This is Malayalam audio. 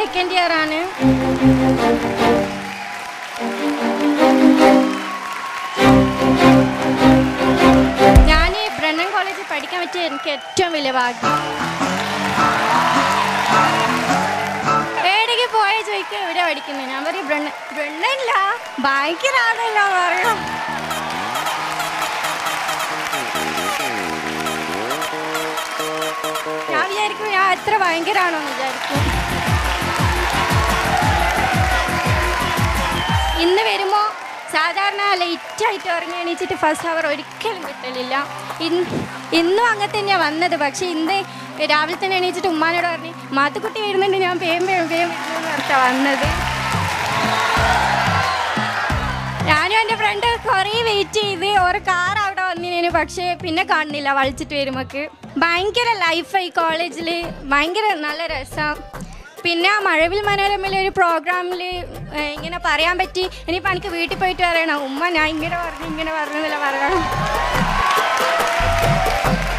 സെക്കൻഡ് ഇയർ ആണ് ഞാൻ ഈ ബ്രണ്ണൻ കോളേജിൽ പഠിക്കാൻ പറ്റിയ എനിക്ക് ഏറ്റവും വലിയ ഭാഗ്യം ഏടേക്ക് പോയ ചോദിക്കുക എവിടെ പഠിക്കുന്നത് ഞാൻ പറയും ബ്രണ്ണൻ ബ്രണ്ണല്ല ബാങ്കിലാണല്ലോ പറയണം ഞാൻ വിചാരിക്കും ഞാൻ എത്ര ഭയങ്കരാണോ എന്ന് വിചാരിക്കും ഇന്ന് വരുമ്പോൾ സാധാരണ ലേറ്റ് ആയിട്ട് ഉറങ്ങി എണീച്ചിട്ട് ഫസ്റ്റ് അവർ ഒരിക്കലും കിട്ടലില്ല ഇന്ന് ഇന്നും അങ്ങനെ തന്നെയാണ് വന്നത് പക്ഷേ ഇന്ന് രാവിലെ തന്നെ എണീച്ചിട്ട് ഉമ്മാനോട് പറഞ്ഞു മാത്തുക്കുട്ടി വരുന്നുണ്ട് ഞാൻ വേഗം വേഗം വേഗം വരുന്നു പറഞ്ഞാൽ വന്നത് ഞാനും എൻ്റെ ഫ്രണ്ട് കുറേ വെയിറ്റ് ചെയ്ത് ഒരു കാർ അവിടെ വന്നിനു പക്ഷേ പിന്നെ കാണുന്നില്ല വളിച്ചിട്ട് വരുമ്പോക്ക് ഭയങ്കര ലൈഫായി കോളേജിൽ ഭയങ്കര നല്ല രസം പിന്നെ ആ മഴവിൽ മനോരമയിലെ ഒരു പ്രോഗ്രാമിൽ ഇങ്ങനെ പറയാൻ പറ്റി ഇനിയിപ്പോൾ എനിക്ക് വീട്ടിൽ പോയിട്ട് പറയണം ഉമ്മ ഞാൻ ഇങ്ങനെ പറഞ്ഞു ഇങ്ങനെ പറഞ്ഞു എന്നല്ല പറയണം